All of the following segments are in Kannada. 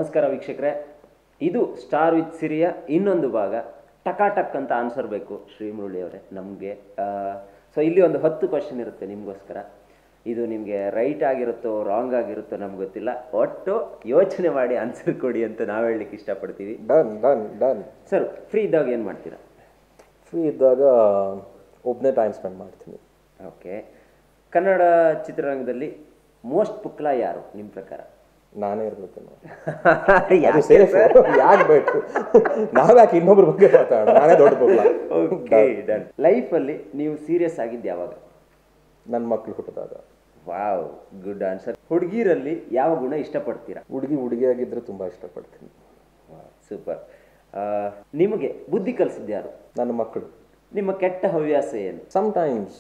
ನಮಸ್ಕಾರ ವೀಕ್ಷಕರೇ ಇದು ಸ್ಟಾರ್ ವಿತ್ ಸಿರಿಯ ಇನ್ನೊಂದು ಭಾಗ ಟಕಾಟಕ್ ಅಂತ ಆನ್ಸರ್ ಬೇಕು ಶ್ರೀ ಮುರಳಿ ಅವರೇ ನಮಗೆ ಸೊ ಇಲ್ಲಿ ಒಂದು ಹತ್ತು ಕ್ವಶನ್ ಇರುತ್ತೆ ನಿಮಗೋಸ್ಕರ ಇದು ನಿಮಗೆ ರೈಟ್ ಆಗಿರುತ್ತೋ ರಾಂಗ್ ಆಗಿರುತ್ತೋ ನಮ್ಗೆ ಗೊತ್ತಿಲ್ಲ ಒಟ್ಟು ಯೋಚನೆ ಮಾಡಿ ಆನ್ಸರ್ ಕೊಡಿ ಅಂತ ನಾವು ಹೇಳಲಿಕ್ಕೆ ಇಷ್ಟಪಡ್ತೀವಿ done done done sir free ಇದ್ದಾಗ ಏನು ಮಾಡ್ತೀರಾ ಫ್ರೀ ಇದ್ದಾಗ ಒಬ್ಬನೇ ಟೈಮ್ ಸ್ಪೆಂಡ್ ಮಾಡ್ತೀನಿ ಓಕೆ ಕನ್ನಡ ಚಿತ್ರರಂಗದಲ್ಲಿ ಮೋಸ್ಟ್ ಪುಕ್ಲ ಯಾರು ನಿಮ್ಮ ಪ್ರಕಾರ ನಾನೇ ಇರ್ಬೇಕು ಅದು ಸೇಫ್ ಯಾಕೆ ಬೇಕು ನಾವ್ಯಾಕೆ ಇನ್ನೊಬ್ರ ಬಗ್ಗೆ ಮಾತಾಡೋಣ ನಾನೇ ದೊಡ್ಡ ಹೋಗ್ಲ ಓಕೆ ಡನ್ ಲೈಫಲ್ಲಿ ನೀವು ಸೀರಿಯಸ್ ಆಗಿದ್ದು ಯಾವಾಗ ನನ್ನ ಮಕ್ಳು ಹುಟ್ಟಿದಾಗ ವಾವ್ ಗುಡ್ ಆನ್ಸರ್ ಹುಡುಗಿರಲ್ಲಿ ಯಾವ ಗುಣ ಇಷ್ಟಪಡ್ತೀರಾ ಹುಡುಗಿ ಹುಡುಗಿಯಾಗಿದ್ರೆ ತುಂಬ ಇಷ್ಟಪಡ್ತೀನಿ ಸೂಪರ್ ನಿಮಗೆ ಬುದ್ಧಿ ಕಲಿಸಿದ್ದು ಯಾರು ನನ್ನ ಮಕ್ಕಳು ನಿಮ್ಮ ಕೆಟ್ಟ ಹವ್ಯಾಸ ಏನು ಸಮ್ಟೈಮ್ಸ್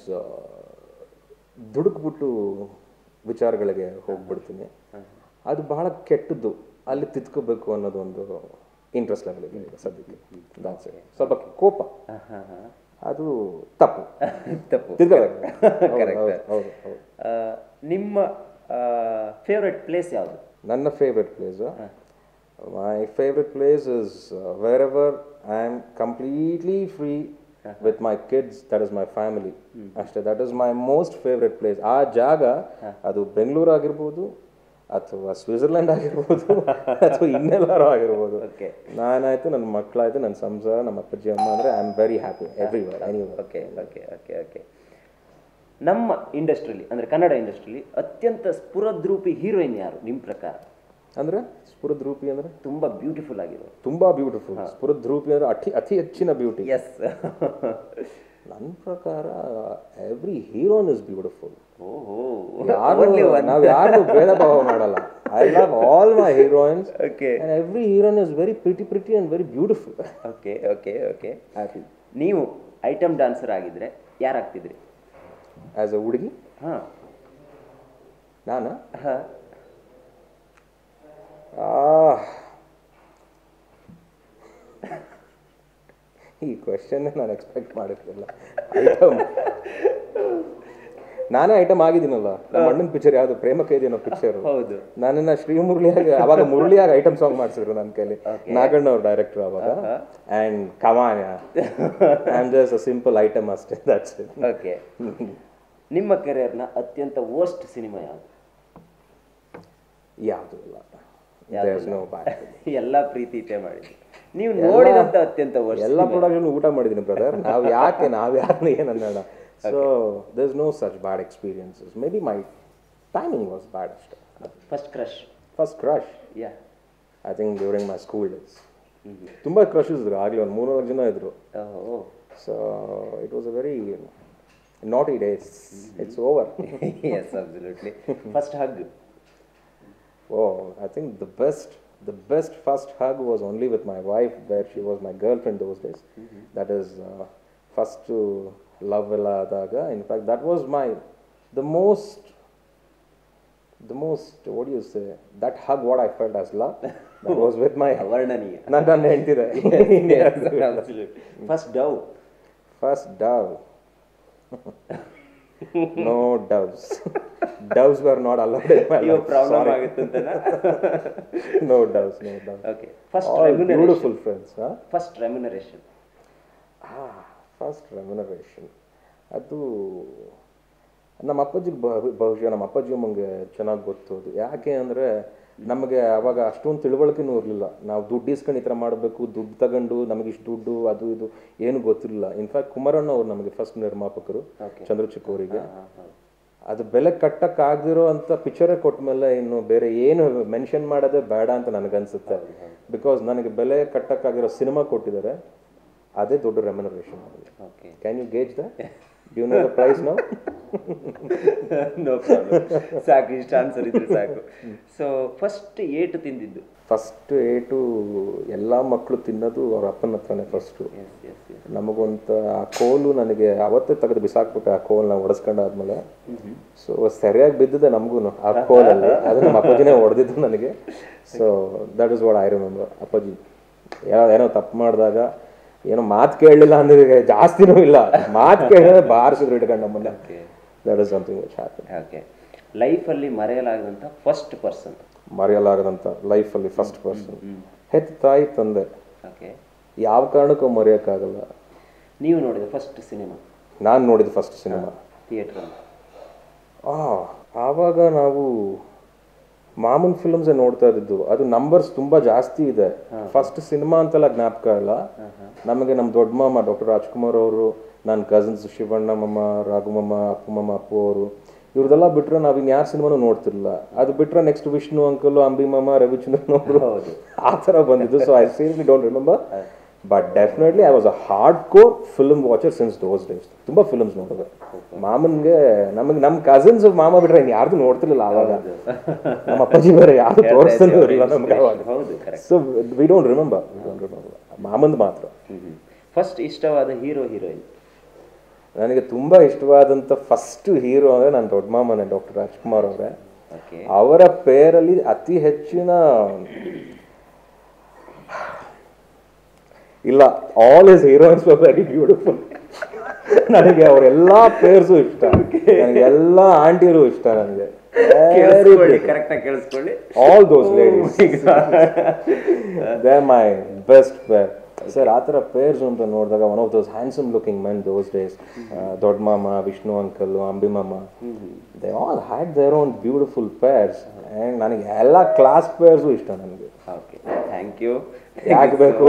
ದುಡುಕ್ಬಿಟ್ಟು ವಿಚಾರಗಳಿಗೆ ಹೋಗ್ಬಿಡ್ತೀನಿ ಅದು ಬಹಳ ಕೆಟ್ಟದ್ದು ಅಲ್ಲಿ ತಿತ್ಕೋಬೇಕು ಅನ್ನೋದೊಂದು ಇಂಟ್ರೆಸ್ಟ್ ಲೆವೆಲ್ ಇದೆ ಸದ್ಯಕ್ಕೆ That's it. ಸ್ವಲ್ಪ ಕೋಪ ಹಾಂ ಹಾಂ ಅದು ತಪ್ಪು ತಪ್ಪು ತಿದ್ಕೋಬೇಕು Correct. ಹೌದು, ಹೌದು ಹೌದು ಆ, ನಿಮ್ಮ ಫೇವ್ರೆಟ್ ಪ್ಲೇಸ್ ಯಾವುದು ನನ್ನ favourite place my favourite place is wherever I am completely free with my kids that is my family ಅಷ್ಟೇ that is my most favourite place ಆ ಜಾಗ ಅದು ಬೆಂಗಳೂರು ಆಗಿರ್ಬೋದು ಅಥವಾ ಸ್ವಿಟ್ಜರ್ಲೆಂಡ್ ಆಗಿರ್ಬೋದು ಅಥವಾ ಇನ್ನೆಲ್ಲಾರು ಆಗಿರ್ಬೋದು ಓಕೆ ನಾನಾಯ್ತು ನನ್ನ ಮಕ್ಕಳಾಯ್ತು ನನ್ನ ಸಂಸಾರ ನಮ್ಮ ಅಪ್ಪಾಜಿ ಅಮ್ಮ ಅಂದರೆ I am very happy everywhere anywhere okay okay okay okay ನಮ್ಮ ಇಂಡಸ್ಟ್ರಿಲಿ ಅಂದರೆ ಕನ್ನಡ ಇಂಡಸ್ಟ್ರಿಲಿ ಅತ್ಯಂತ ಸ್ಫುರದ್ರೂಪಿ ಹೀರೋಯಿನ್ ಯಾರು ನಿಮ್ಮ ಪ್ರಕಾರ ಅಂದರೆ ಸ್ಫುರದ್ರೂಪಿ ಅಂದರೆ ತುಂಬ ಬ್ಯೂಟಿಫುಲ್ ಆಗಿರೋರು ತುಂಬಾ ಬ್ಯೂಟಿಫುಲ್ ಸ್ಫುರದ್ರೂಪಿ ಅಂದರೆ ಅತಿ ಅತಿ ಹೆಚ್ಚಿನ ಬ್ಯೂಟಿ ಎಸ್ ನನ್ನ ಪ್ರಕಾರ ಎವ್ರಿ ಹೀರೋನ್ ಇಸ್ ಬ್ಯೂಟಿಫುಲ್ ಓಹೋ ಯಾರು ನಾವು ಯಾರು ಭೇದ ಭಾವ ಮಾಡಲ್ಲ I love all my heroines okay and every heroine is very pretty pretty and very beautiful okay okay okay ನೀವು ಐಟಮ್ ಡಾನ್ಸರ್ ಆಗಿದ್ರೆ ಯಾರಾಗ್ತಿದ್ರಿ ಆಸ್ ಅ ಹುಡುಗಿ ಹಾಂ ನಾನು ಹಾಂ ಈ ಕ್ವೆಶನ್ ನಾನು ಎಕ್ಸ್ಪೆಕ್ಟ್ ಮಾಡಿರ್ಲಿಲ್ಲ ಐಟಮ್ ನಾನೇ ಐಟಮ್ ಆಗಿದ್ದೀನಲ್ಲ ನಮ್ಮ ಅಣ್ಣನ ಪಿಕ್ಚರ್ ಯಾವುದು ಪ್ರೇಮ ಕೈದಿ ಅನ್ನೋ ಪಿಕ್ಚರ್ ಹೌದು ನನ್ನನ್ನ ಶ್ರೀ ಮುರಳಿಯಾಗಿ ಅವಾಗ ಮುರಳಿಯಾಗಿ ಐಟಮ್ ಸಾಂಗ್ ಮಾಡಿಸಿದ್ರು ನನ್ನ ಕೈಲಿ ನಾಗಣ್ಣ ಅವ್ರ ಡೈರೆಕ್ಟರ್ ಅವಾಗ and come on I am just a simple item ಅಷ್ಟೇ ದಟ್ಸ್ ಓಕೆ ನಿಮ್ಮ ಕೆರಿಯರ್ನ ಅತ್ಯಂತ ವರ್ಸ್ಟ್ ಸಿನಿಮಾ ಯಾವುದು ಯಾವುದು ಇಲ್ಲ ದೇರ್ಸ್ ನೋ ಬ್ಯಾಡ್ ಎಲ್ಲ ಪ್ರೀತಿ ಇಟ್ಟೆ ಮಾಡಿದ್ರಿ ನೀವು ನೋಡಿದಂತ ಅತ್ಯಂತ ವರ್ಸ್ಟ್ ಎಲ್ಲ ಪ್ರೊಡಕ್ಷನ್ ಊಟ ಮಾಡಿದ್ದೀನಿ ಬ್ರದರ್ ನಾವು ಯಾಕೆ ನಾವು ಯಾರನ್ನ ಏನು ಅನ್ನೋಣ so there's no such bad experiences maybe my timing was bad ಅಷ್ಟೇ first crush first crush yeah I think during my school days ತುಂಬ ಕ್ರಶಸ್ ಇದ್ರು ಆಗಲೇ ಒಂದು ಮೂರು ನಾಲ್ಕು ಜನ ಇದ್ರು oh so it was a very naughty days it's over yes absolutely first hug Oh, I think the best, the best first hug was only with my wife, where she was my girlfriend those days. That is uh, first to love ella adaga. In fact, that was my, the most, the most. What do you say? That hug, what I felt as love, that was with my. ವರ್ಣನೀಯ ನನ್ನ ನನ್ನ ಹೆಂಡ್ತಿದೆ first dove First dove. no doves. doves were not allowed in my ಇವಾಗ life. Problem Sorry. ಆಗುತ್ತೆ ಅಂತನಾ no doves, no doves. Okay first All remuneration beautiful friends, huh? First remuneration first remuneration ಅದು ನಮ್ಮ ಅಪ್ಪಾಜಿಗೆ ಬಹು- ಬಹುಶಃ ನಮ್ಮ ಅಪ್ಪಾಜಿ ಅಮ್ಮಂಗೆ ಚೆನ್ನಾಗಿ ಗೊತ್ತು ಅದು ಯಾಕೆ ಅಂದರೆ ನಮಗೆ ಅವಾಗ ಅಷ್ಟೊಂದು ತಿಳುವಳಿಕೆನೂ ಇರಲಿಲ್ಲ ನಾವು ದುಡ್ಡು ಇಸ್ಕೊಂಡು ಈ ಥರ ಮಾಡಬೇಕು ದುಡ್ಡು ತಗೊಂಡು ನಮಗೆ ಇಷ್ಟು ದುಡ್ಡು ಅದು ಇದು ಏನು ಗೊತ್ತಿರಲಿಲ್ಲ ಇನ್ಫ್ಯಾಕ್ಟ್ ಕುಮಾರಣ್ಣ ಅವ್ರು ನಮಗೆ ಫಸ್ಟ್ ನಿರ್ಮಾಪಕರು ಚಂದ್ರಚಿಕ್ ಅವರಿಗೆ ಅದು ಬೆಲೆ ಕಟ್ಟಕ್ಕಾಗದಿರೋ ಅಂತ ಪಿಕ್ಚರೇ ಕೊಟ್ಟ ಮೇಲೆ ಇನ್ನು ಬೇರೆ ಏನು ಮೆನ್ಷನ್ ಮಾಡೋದೇ ಬೇಡ ಅಂತ ನನಗನ್ಸುತ್ತೆ ಬಿಕಾಸ್ ನನಗೆ ಬೆಲೆ ಕಟ್ಟಕ್ಕಾಗಿರೋ ಸಿನಿಮಾ ಕೊಟ್ಟಿದ್ದಾರೆ ಅದೇ ದೊಡ್ಡ ರೆಮ್ಯುನರೇಷನ್ ಆಗಿದೆ okay can you gauge the due no the price no no problem ಸಾಕು ಇಷ್ಟು ಆನ್ಸರ್ ಇದ್ರೆ ಸಾಕು ಸೊ ಫಸ್ಟ್ ಏಟು ತಿಂದಿದ್ದು ಫಸ್ಟ್ ಏಟು ಎಲ್ಲ ಮಕ್ಕಳು ತಿನ್ನೋದು ಅವ್ರ ಅಪ್ಪನ ಹತ್ರನೇ ಫಸ್ಟು ಎಸ್ ಎಸ್ ಎಸ್ ನಮಗೊಂತ ಆ ಕೋಲು ನನಗೆ ಅವತ್ತೇ ತೆಗೆದು ಬಿಸಾಕ್ಬಿಟ್ಟೆ ಆ ಕೋಲ್ನ ಹೊಡೆಸ್ಕೊಂಡಾದ್ಮೇಲೆ ಸೊ ಸರಿಯಾಗಿ ಬಿದ್ದಿದೆ ನಮಗೂ ಆ ಕೋಲಲ್ಲಿ ಅದು ನಮ್ಮ ಅಪ್ಪಾಜಿನೇ ಹೊಡೆದಿದ್ದು ನನಗೆ so that is what I remember ಅಪ್ಪಾಜಿ ಯಾವ ಏನೋ ತಪ್ಪು ಮಾಡಿದಾಗ ಏನೋ ಮಾತು ಕೇಳಲಿಲ್ಲ ಅಂದ್ರೆ ಜಾಸ್ತಿನೂ ಇಲ್ಲ ಮಾತು ಕೇಳಿದ್ರೆ ಬಾರಿಸಿದ್ರು ಇಟ್ಕೊಂಡು ನಮ್ಮನ್ನ that is something which happen okay ಲೈಫಲ್ಲಿ ಮರೆಯಲಾಗದಂಥ ಫಸ್ಟ್ ಪರ್ಸನ್ ಮರೆಯಲಾಗದಂತ ಲೈಫಲ್ಲಿ ಫಸ್ಟ್ ಪರ್ಸನ್ ಹೆತ್ತ ತಾಯಿ ತಂದೆ ಓಕೆ ಯಾವ ಕಾರಣಕ್ಕೂ ಮರೆಯೋಕ್ಕಾಗಲ್ಲ ನೀವು ನೋಡಿದ ಫಸ್ಟ್ ಸಿನಿಮಾ ನಾನು ನೋಡಿದ ಫಸ್ಟ್ ಸಿನಿಮಾ ಥಿಯೇಟ್ರಲ್ಲಿ ಆ ಆವಾಗ ನಾವು ಮಾಮೂಲ್ ಫಿಲ್ಮ್ಸೇ ನೋಡ್ತಾ ಇದ್ದಿದ್ದು ಅದು ನಂಬರ್ಸ್ ತುಂಬಾ ಜಾಸ್ತಿ ಇದೆ ಫಸ್ಟ್ ಸಿನಿಮಾ ಅಂತೆಲ್ಲ ಜ್ಞಾಪಕ ಇಲ್ಲ ನಮಗೆ ನಮ್ಮ ದೊಡ್ಡ ಮಾಮ ಡಾಕ್ಟರ್ ರಾಜ್ಕುಮಾರ್ ಅವರು ನನ್ನ ಕಸಿನ್ಸ್ ಶಿವಣ್ಣ ಮಮ್ಮ ರಾಘುಮಮ್ಮ ಅಪ್ಪು ಮಮ್ಮ ಅಪ್ಪು ಅವರು ಇವ್ರದೆಲ್ಲ ಬಿಟ್ರೆ ನಾವು ಇನ್ ಯಾರ ಸಿನಿಮಾನು ನೋಡ್ತಿರ್ಲಿಲ್ಲ ಅದು ಬಿಟ್ರೆ ನೆಕ್ಸ್ಟ್ ವಿಷ್ಣು ಅಂಕಲ್ ಅಂಬಿ ಮಾಮ ರವಿಚಂದ್ರನ್ ಅವರು ಆ ಥರ ಬಂದಿದ್ದು so I seriously don't remember but definitely I was a hard core film watcher since those days ತುಂಬಾ ಫಿಲ್ಮ್ಸ್ ನೋಡಿದೆ ಮಾಮನ್ಗೆ ನಮಗೆ ನಮ್ಮ ಕಸಿನ್ಸ್ ಮಾಮ ಬಿಟ್ರೆ ಇನ್ ಯಾರ್ದು ನೋಡ್ತಿರ್ಲಿಲ್ಲ ಆವಾಗ ನಮ್ಮ ಅಪ್ಪಾಜಿ ಬೇರೆ ಯಾರು ತೋರಿಸ್ತಾನೆ ಇರಲಿಲ್ಲ ನಮ್ಗೆ ಅವಾಗ ಹೌದು correct so we don't remember we don't remember ಮಾಮಂದ್ ಮಾತ್ರ ಫಸ್ಟ್ ಇಷ್ಟವಾದ ಹೀರೋ ಹೀರೋಯಿನ್ ನನಗೆ ತುಂಬಾ ಇಷ್ಟವಾದಂಥ ಫಸ್ಟ್ ಹೀರೋ ಅಂದ್ರೆ ನನ್ನ ದೊಡ್ಡ ಮಾಮನೆ ಡಾಕ್ಟರ್ ರಾಜ್ಕುಮಾರ್ ಅವರೇ ಓಕೆ ಅವರ ಪೇರಲ್ಲಿ ಅತಿ ಹೆಚ್ಚಿನ ಇಲ್ಲ all is heroines very beautiful ನನಗೆ ಅವರೆಲ್ಲಾ ಪೇರ್ಸು ಇಷ್ಟ ನನಗೆ ಎಲ್ಲ ಆಂಟಿರು ಇಷ್ಟ ನನಗೆ ಕೇಳಿಸ್ಕೊಳ್ಳಿ ಕರೆಕ್ಟಾಗಿ ಕೇಳಿಸ್ಕೊಳ್ಳಿ all those ladies they my best pair sir ಆ ಥರ ಪೇರ್ಸ್ ಅಂತ ನೋಡಿದಾಗ one of those handsome looking men those days ದೊಡ್ಡ ಮಾಮ ವಿಷ್ಣು ಅಂಕಲ್ ಅಂಬಿ ಮಾಮ they all had their own beautiful pairs and ನನಗೆ ಎಲ್ಲ ಕ್ಲಾಸ್ ಪೇರ್ಸು ಇಷ್ಟ ನನಗೆ ಓಕೆ ಥ್ಯಾಂಕ್ ಯು ಯಾಕೆ ಬೇಕು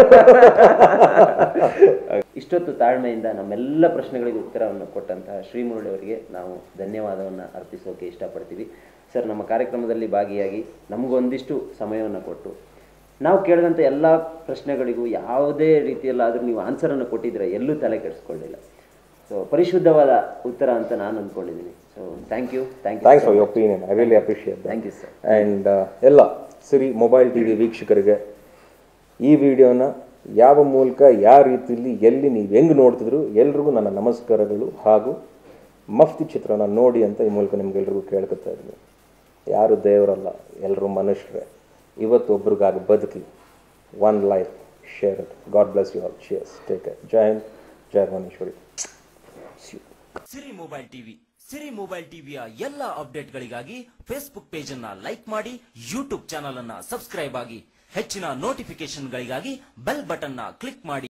ಇಷ್ಟೊತ್ತು ತಾಳ್ಮೆಯಿಂದ ನಮ್ಮೆಲ್ಲ ಪ್ರಶ್ನೆಗಳಿಗೆ ಉತ್ತರವನ್ನು ಕೊಟ್ಟಂತಹ ಶ್ರೀಮುರಳಿ ಅವರಿಗೆ ನಾವು ಧನ್ಯವಾದವನ್ನು ಅರ್ಪಿಸೋಕೆ ಇಷ್ಟಪಡ್ತೀವಿ ಸರ್ ನಮ್ಮ ಕಾರ್ಯಕ್ರಮದಲ್ಲಿ ಭಾಗಿಯಾಗಿ ನಮಗೊಂದಿಷ್ಟು ಸಮಯವನ್ನು ಕೊಟ್ಟು ನಾವು ಕೇಳಿದಂಥ ಎಲ್ಲ ಪ್ರಶ್ನೆಗಳಿಗೂ ಯಾವುದೇ ರೀತಿಯಲ್ಲಾದರೂ ನೀವು ಆನ್ಸರನ್ನು ಕೊಟ್ಟಿದ್ರೆ ಎಲ್ಲೂ ತಲೆ ಕೆಡಿಸ್ಕೊಳ್ಳಿಲ್ಲ ಸೊ ಪರಿಶುದ್ಧವಾದ ಉತ್ತರ ಅಂತ ನಾನು ಅಂದ್ಕೊಂಡಿದ್ದೀನಿ so thank you thank you thanks for your opinion I really appreciate thank you sir and ಎಲ್ಲ ಸಿರಿ ಮೊಬೈಲ್ ಟಿ ವಿ ವೀಕ್ಷಕರಿಗೆ ಈ ವಿಡಿಯೋನ ಯಾವ ಮೂಲಕ ಯಾವ ರೀತಿಯಲ್ಲಿ ಎಲ್ಲಿ ನೀವು ಹೆಂಗೆ ನೋಡ್ತಿದ್ರು ಎಲ್ರಿಗೂ ನನ್ನ ನಮಸ್ಕಾರಗಳು ಹಾಗೂ ಮಫ್ತಿ ಚಿತ್ರನ ನೋಡಿ ಅಂತ ಈ ಮೂಲಕ ನಿಮ್ಗೆಲ್ರಿಗೂ ಕೇಳ್ಕೊತಾ ಇದ್ದೀನಿ ಯಾರು ದೇವರಲ್ಲ ಎಲ್ಲರೂ ಮನುಷ್ಯರೇ ಇವತ್ತು ಒಬ್ರಿಗಾಗಿ ಬದುಕಿ one life share it God bless you all cheers take care Jai Hind Jai Bhuvaneshwari Siri mobile TV Siri mobile ಟಿವಿಯ ಎಲ್ಲ ಅಪ್ಡೇಟ್ಗಳಿಗಾಗಿ ಫೇಸ್ಬುಕ್ ಪೇಜ್ ಅನ್ನ ಲೈಕ್ ಮಾಡಿ ಯೂಟ್ಯೂಬ್ ಚಾನಲ್ ಅನ್ನ ಸಬ್ಸ್ಕ್ರೈಬ್ ಆಗಿ ಹೆಚ್ಚಿನ ನೋಟಿಫಿಕೇಶನ್ಗಳಿಗಾಗಿ ಬೆಲ್ ಬಟನ್ ನ ಕ್ಲಿಕ್ ಮಾಡಿ